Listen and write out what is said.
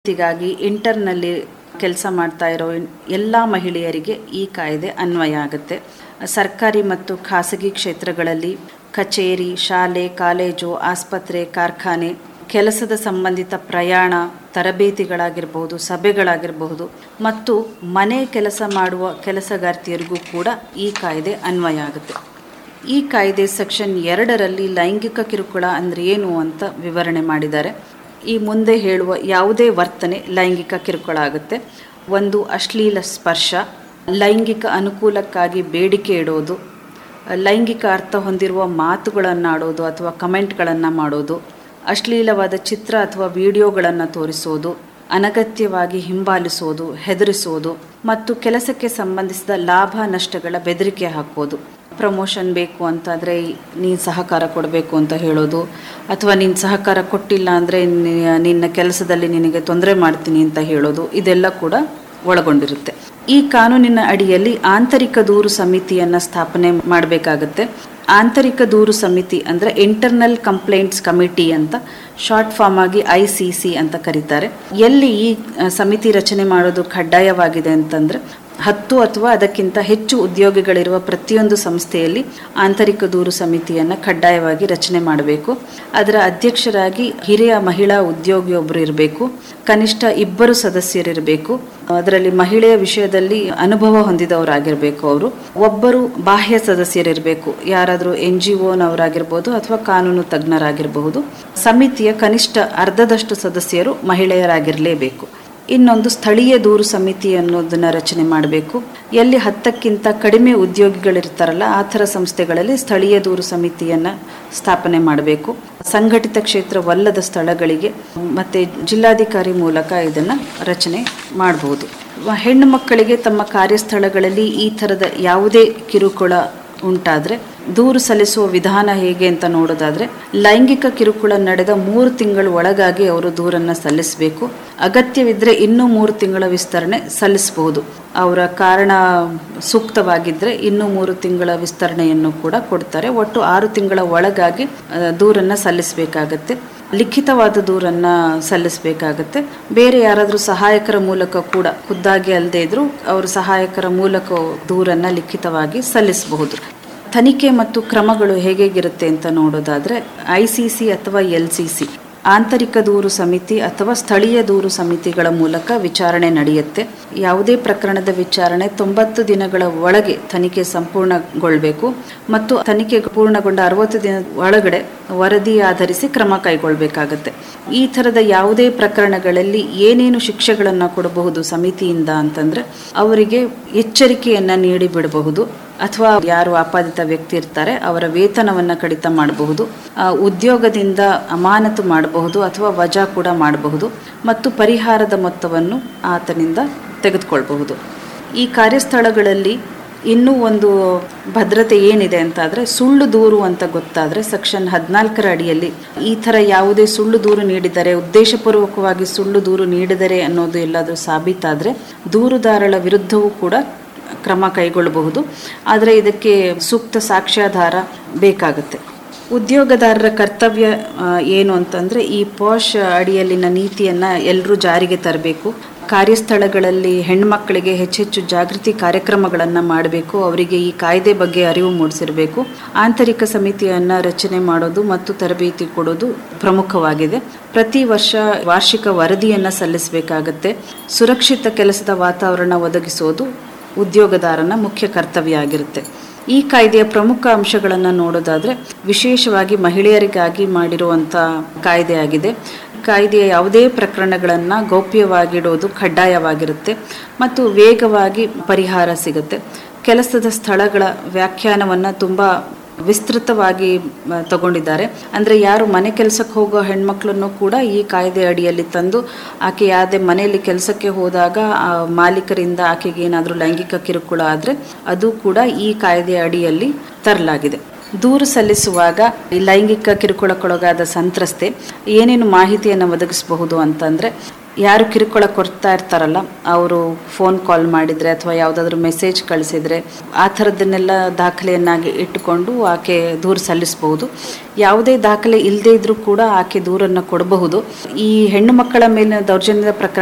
ಗಾಗಿ ಇಂಟರ್ನಲ್ಲಿ ಕೆಲಸ ಮಾಡ್ತಾ ಇರೋ ಎಲ್ಲ ಮಹಿಳೆಯರಿಗೆ ಈ ಕಾಯ್ದೆ ಅನ್ವಯ ಆಗುತ್ತೆ ಸರ್ಕಾರಿ ಮತ್ತು ಖಾಸಗಿ ಕ್ಷೇತ್ರಗಳಲ್ಲಿ ಕಚೇರಿ ಶಾಲೆ ಕಾಲೇಜು ಆಸ್ಪತ್ರೆ ಕಾರ್ಖಾನೆ ಕೆಲಸದ ಸಂಬಂಧಿತ ಪ್ರಯಾಣ ತರಬೇತಿಗಳಾಗಿರಬಹುದು ಸಭೆಗಳಾಗಿರಬಹುದು ಮತ್ತು ಮನೆ ಕೆಲಸ ಮಾಡುವ ಕೆಲಸಗಾರ್ತಿಯರಿಗೂ ಕೂಡ ಈ ಕಾಯ್ದೆ ಅನ್ವಯ ಆಗುತ್ತೆ ಈ ಕಾಯ್ದೆ ಸೆಕ್ಷನ್ ಎರಡರಲ್ಲಿ ಲೈಂಗಿಕ ಕಿರುಕುಳ ಅಂದರೆ ಏನು ಅಂತ ವಿವರಣೆ ಮಾಡಿದ್ದಾರೆ ಈ ಮುಂದೆ ಹೇಳುವ ಯಾವುದೇ ವರ್ತನೆ ಲೈಂಗಿಕ ಕಿರುಕುಳ ಆಗುತ್ತೆ ಒಂದು ಅಶ್ಲೀಲ ಸ್ಪರ್ಶ ಲೈಂಗಿಕ ಅನುಕೂಲಕ್ಕಾಗಿ ಬೇಡಿಕೆ ಇಡೋದು ಲೈಂಗಿಕ ಅರ್ಥ ಹೊಂದಿರುವ ಮಾತುಗಳನ್ನಾಡೋದು ಅಥವಾ ಕಮೆಂಟ್ಗಳನ್ನು ಮಾಡೋದು ಅಶ್ಲೀಲವಾದ ಚಿತ್ರ ಅಥವಾ ವಿಡಿಯೋಗಳನ್ನು ತೋರಿಸೋದು ಅನಗತ್ಯವಾಗಿ ಹಿಂಬಾಲಿಸೋದು ಹೆದರಿಸೋದು ಮತ್ತು ಕೆಲಸಕ್ಕೆ ಸಂಬಂಧಿಸಿದ ಲಾಭ ನಷ್ಟಗಳ ಬೆದರಿಕೆ ಹಾಕೋದು ಪ್ರಮೋಷನ್ ಬೇಕು ಅಂತಾದರೆ ನೀನು ಸಹಕಾರ ಕೊಡಬೇಕು ಅಂತ ಹೇಳೋದು ಅಥವಾ ನೀನು ಸಹಕಾರ ಕೊಟ್ಟಿಲ್ಲ ಅಂದರೆ ನಿನ್ನ ಕೆಲಸದಲ್ಲಿ ನಿನಗೆ ತೊಂದರೆ ಮಾಡ್ತೀನಿ ಅಂತ ಹೇಳೋದು ಇದೆಲ್ಲ ಕೂಡ ಒಳಗೊಂಡಿರುತ್ತೆ ಈ ಕಾನೂನಿನ ಅಡಿಯಲ್ಲಿ ಆಂತರಿಕ ದೂರು ಸಮಿತಿಯನ್ನು ಸ್ಥಾಪನೆ ಮಾಡಬೇಕಾಗತ್ತೆ ಆಂತರಿಕ ದೂರು ಸಮಿತಿ ಅಂದರೆ ಇಂಟರ್ನಲ್ ಕಂಪ್ಲೇಂಟ್ಸ್ ಕಮಿಟಿ ಅಂತ ಶಾರ್ಟ್ ಫಾರ್ಮ್ ಆಗಿ ಐ ಸಿ ಸಿ ಅಂತ ಕರೀತಾರೆ ಎಲ್ಲಿ ಈ ಸಮಿತಿ ರಚನೆ ಮಾಡೋದು ಕಡ್ಡಾಯವಾಗಿದೆ ಅಂತಂದರೆ ಹತ್ತು ಅಥವಾ ಅದಕ್ಕಿಂತ ಹೆಚ್ಚು ಉದ್ಯೋಗಿಗಳಿರುವ ಪ್ರತಿಯೊಂದು ಸಂಸ್ಥೆಯಲ್ಲಿ ಆಂತರಿಕ ದೂರು ಸಮಿತಿಯನ್ನು ಕಡ್ಡಾಯವಾಗಿ ರಚನೆ ಮಾಡಬೇಕು ಅದರ ಅಧ್ಯಕ್ಷರಾಗಿ ಹಿರಿಯ ಮಹಿಳಾ ಉದ್ಯೋಗಿಯೊಬ್ಬರು ಇರಬೇಕು ಕನಿಷ್ಠ ಇಬ್ಬರು ಸದಸ್ಯರಿರಬೇಕು ಅದರಲ್ಲಿ ಮಹಿಳೆಯ ವಿಷಯದಲ್ಲಿ ಅನುಭವ ಹೊಂದಿದವರಾಗಿರಬೇಕು ಅವರು ಒಬ್ಬರು ಬಾಹ್ಯ ಸದಸ್ಯರಿರಬೇಕು ಯಾರಾದರೂ ಎನ್ ಜಿ ಒನವರಾಗಿರ್ಬೋದು ಅಥವಾ ಕಾನೂನು ತಜ್ಞರಾಗಿರಬಹುದು ಸಮಿತಿಯ ಕನಿಷ್ಠ ಅರ್ಧದಷ್ಟು ಸದಸ್ಯರು ಮಹಿಳೆಯರಾಗಿರಲೇಬೇಕು ಇನ್ನೊಂದು ಸ್ಥಳೀಯ ದೂರು ಸಮಿತಿ ಅನ್ನೋದನ್ನ ರಚನೆ ಮಾಡಬೇಕು ಎಲ್ಲಿ ಹತ್ತಕ್ಕಿಂತ ಕಡಿಮೆ ಉದ್ಯೋಗಿಗಳಿರ್ತಾರಲ್ಲ ಆ ಥರ ಸಂಸ್ಥೆಗಳಲ್ಲಿ ಸ್ಥಳೀಯ ದೂರು ಸಮಿತಿಯನ್ನು ಸ್ಥಾಪನೆ ಮಾಡಬೇಕು ಸಂಘಟಿತ ಕ್ಷೇತ್ರವಲ್ಲದ ಸ್ಥಳಗಳಿಗೆ ಮತ್ತು ಜಿಲ್ಲಾಧಿಕಾರಿ ಮೂಲಕ ಇದನ್ನು ರಚನೆ ಮಾಡಬಹುದು ಹೆಣ್ಣು ಮಕ್ಕಳಿಗೆ ತಮ್ಮ ಕಾರ್ಯಸ್ಥಳಗಳಲ್ಲಿ ಈ ಥರದ ಯಾವುದೇ ಕಿರುಕುಳ ಉಂಟಾದರೆ ದೂರು ಸಲ್ಲಿಸುವ ವಿಧಾನ ಹೇಗೆ ಅಂತ ನೋಡೋದಾದರೆ ಲೈಂಗಿಕ ಕಿರುಕುಳ ನಡೆದ ಮೂರು ತಿಂಗಳ ಒಳಗಾಗಿ ಅವರು ದೂರನ್ನು ಸಲ್ಲಿಸಬೇಕು ಅಗತ್ಯವಿದ್ದರೆ ಇನ್ನೂ ಮೂರು ತಿಂಗಳ ವಿಸ್ತರಣೆ ಸಲ್ಲಿಸಬಹುದು ಅವರ ಕಾರಣ ಸೂಕ್ತವಾಗಿದ್ದರೆ ಇನ್ನೂ ಮೂರು ತಿಂಗಳ ವಿಸ್ತರಣೆಯನ್ನು ಕೂಡ ಕೊಡ್ತಾರೆ ಒಟ್ಟು ಆರು ತಿಂಗಳ ಒಳಗಾಗಿ ದೂರನ್ನು ಸಲ್ಲಿಸಬೇಕಾಗತ್ತೆ ಲಿಖಿತವಾದ ದೂರನ್ನು ಸಲ್ಲಿಸಬೇಕಾಗತ್ತೆ ಬೇರೆ ಯಾರಾದರೂ ಸಹಾಯಕರ ಮೂಲಕ ಕೂಡ ಖುದ್ದಾಗಿ ಅಲ್ಲದೆ ಇದ್ರೂ ಅವರು ಸಹಾಯಕರ ಮೂಲಕ ದೂರನ್ನು ಲಿಖಿತವಾಗಿ ಸಲ್ಲಿಸಬಹುದು ತನಿಖೆ ಮತ್ತು ಕ್ರಮಗಳು ಹೇಗೇಗಿರುತ್ತೆ ಅಂತ ನೋಡೋದಾದರೆ ಐ ಸಿ ಸಿ ಅಥವಾ ಎಲ್ ಸಿ ಸಿ ಆಂತರಿಕ ದೂರು ಸಮಿತಿ ಅಥವಾ ಸ್ಥಳೀಯ ದೂರು ಸಮಿತಿಗಳ ಮೂಲಕ ವಿಚಾರಣೆ ನಡೆಯುತ್ತೆ ಯಾವುದೇ ಪ್ರಕರಣದ ವಿಚಾರಣೆ ತೊಂಬತ್ತು ದಿನಗಳ ಒಳಗೆ ತನಿಖೆ ಸಂಪೂರ್ಣಗೊಳ್ಳಬೇಕು ಮತ್ತು ತನಿಖೆ ಪೂರ್ಣಗೊಂಡ ಅರವತ್ತು ದಿನ ಒಳಗಡೆ ವರದಿ ಆಧರಿಸಿ ಕ್ರಮ ಕೈಗೊಳ್ಳಬೇಕಾಗತ್ತೆ ಈ ಥರದ ಯಾವುದೇ ಪ್ರಕರಣಗಳಲ್ಲಿ ಏನೇನು ಶಿಕ್ಷೆಗಳನ್ನು ಕೊಡಬಹುದು ಸಮಿತಿಯಿಂದ ಅಂತಂದರೆ ಅವರಿಗೆ ಎಚ್ಚರಿಕೆಯನ್ನು ನೀಡಿ ಬಿಡಬಹುದು ಅಥವಾ ಯಾರು ಆಪಾದಿತ ವ್ಯಕ್ತಿ ಇರ್ತಾರೆ ಅವರ ವೇತನವನ್ನು ಕಡಿತ ಮಾಡಬಹುದು ಉದ್ಯೋಗದಿಂದ ಅಮಾನತು ಮಾಡಬಹುದು ಅಥವಾ ವಜಾ ಕೂಡ ಮಾಡಬಹುದು ಮತ್ತು ಪರಿಹಾರದ ಮೊತ್ತವನ್ನು ಆತನಿಂದ ತೆಗೆದುಕೊಳ್ಬಹುದು ಈ ಕಾರ್ಯಸ್ಥಳಗಳಲ್ಲಿ ಇನ್ನೂ ಒಂದು ಭದ್ರತೆ ಏನಿದೆ ಅಂತಾದರೆ ಸುಳ್ಳು ದೂರು ಅಂತ ಗೊತ್ತಾದರೆ ಸೆಕ್ಷನ್ ಹದಿನಾಲ್ಕರ ಅಡಿಯಲ್ಲಿ ಈ ಥರ ಯಾವುದೇ ಸುಳ್ಳು ದೂರು ನೀಡಿದರೆ ಉದ್ದೇಶಪೂರ್ವಕವಾಗಿ ಸುಳ್ಳು ದೂರು ನೀಡಿದರೆ ಅನ್ನೋದು ಎಲ್ಲಾದರೂ ಸಾಬೀತಾದರೆ ದೂರುದಾರಳ ವಿರುದ್ಧವೂ ಕೂಡ ಕ್ರಮ ಕೈಗೊಳ್ಳಬಹುದು ಆದರೆ ಇದಕ್ಕೆ ಸೂಕ್ತ ಸಾಕ್ಷ್ಯಾಧಾರ ಬೇಕಾಗುತ್ತೆ ಉದ್ಯೋಗದಾರರ ಕರ್ತವ್ಯ ಏನು ಅಂತಂದರೆ ಈ ಪಾಶ್ ಅಡಿಯಲ್ಲಿನ ನೀತಿಯನ್ನು ಎಲ್ಲರೂ ಜಾರಿಗೆ ತರಬೇಕು ಕಾರ್ಯಸ್ಥಳಗಳಲ್ಲಿ ಹೆಣ್ಮಕ್ಕಳಿಗೆ ಹೆಚ್ಚೆಚ್ಚು ಜಾಗೃತಿ ಕಾರ್ಯಕ್ರಮಗಳನ್ನು ಮಾಡಬೇಕು ಅವರಿಗೆ ಈ ಕಾಯ್ದೆ ಬಗ್ಗೆ ಅರಿವು ಮೂಡಿಸಿರಬೇಕು ಆಂತರಿಕ ಸಮಿತಿಯನ್ನು ರಚನೆ ಮಾಡೋದು ಮತ್ತು ತರಬೇತಿ ಕೊಡೋದು ಪ್ರಮುಖವಾಗಿದೆ ಪ್ರತಿ ವರ್ಷ ವಾರ್ಷಿಕ ವರದಿಯನ್ನು ಸಲ್ಲಿಸಬೇಕಾಗತ್ತೆ ಸುರಕ್ಷಿತ ಕೆಲಸದ ವಾತಾವರಣ ಒದಗಿಸೋದು ಉದ್ಯೋಗದಾರನ ಮುಖ್ಯ ಕರ್ತವ್ಯ ಆಗಿರುತ್ತೆ ಈ ಕಾಯ್ದೆಯ ಪ್ರಮುಖ ಅಂಶಗಳನ್ನು ನೋಡೋದಾದರೆ ವಿಶೇಷವಾಗಿ ಮಹಿಳೆಯರಿಗಾಗಿ ಮಾಡಿರುವಂಥ ಕಾಯ್ದೆ ಆಗಿದೆ ಕಾಯ್ದೆಯ ಯಾವುದೇ ಪ್ರಕರಣಗಳನ್ನು ಗೌಪ್ಯವಾಗಿಡೋದು ಕಡ್ಡಾಯವಾಗಿರುತ್ತೆ ಮತ್ತು ವೇಗವಾಗಿ ಪರಿಹಾರ ಸಿಗುತ್ತೆ ಕೆಲಸದ ಸ್ಥಳಗಳ ವ್ಯಾಖ್ಯಾನವನ್ನು ತುಂಬ ವಿಸ್ತೃತವಾಗಿ ತಗೊಂಡಿದ್ದಾರೆ ಅಂದರೆ ಯಾರು ಮನೆ ಕೆಲಸಕ್ಕೆ ಹೋಗೋ ಹೆಣ್ಮಕ್ಳನ್ನು ಕೂಡ ಈ ಕಾಯ್ದೆ ಅಡಿಯಲ್ಲಿ ತಂದು ಆಕೆ ಯಾವುದೇ ಮನೆಯಲ್ಲಿ ಕೆಲಸಕ್ಕೆ ಹೋದಾಗ ಆ ಮಾಲೀಕರಿಂದ ಆಕೆಗೆ ಏನಾದರೂ ಲೈಂಗಿಕ ಕಿರುಕುಳ ಆದರೆ ಅದು ಕೂಡ ಈ ಕಾಯ್ದೆಯ ಅಡಿಯಲ್ಲಿ ತರಲಾಗಿದೆ ದೂರು ಸಲ್ಲಿಸುವಾಗ ಲೈಂಗಿಕ ಕಿರುಕುಳಕ್ಕೊಳಗಾದ ಸಂತ್ರಸ್ತೆ ಏನೇನು ಮಾಹಿತಿಯನ್ನು ಒದಗಿಸಬಹುದು ಅಂತಂದರೆ ಯಾರು ಕಿರುಕುಳ ಕೊಡ್ತಾ ಇರ್ತಾರಲ್ಲ ಅವರು ಫೋನ್ ಕಾಲ್ ಮಾಡಿದರೆ ಅಥವಾ ಯಾವುದಾದ್ರೂ ಮೆಸೇಜ್ ಕಳಿಸಿದರೆ ಆ ಥರದ್ದನ್ನೆಲ್ಲ ದಾಖಲೆಯನ್ನಾಗಿ ಇಟ್ಟುಕೊಂಡು ಆಕೆ ದೂರು ಸಲ್ಲಿಸಬಹುದು ಯಾವುದೇ ದಾಖಲೆ ಇಲ್ಲದೇ ಇದ್ರೂ ಕೂಡ ಆಕೆ ದೂರನ್ನು ಕೊಡಬಹುದು ಈ ಹೆಣ್ಣು ಮಕ್ಕಳ ಮೇಲಿನ ದೌರ್ಜನ್ಯದ ಪ್ರಕರಣ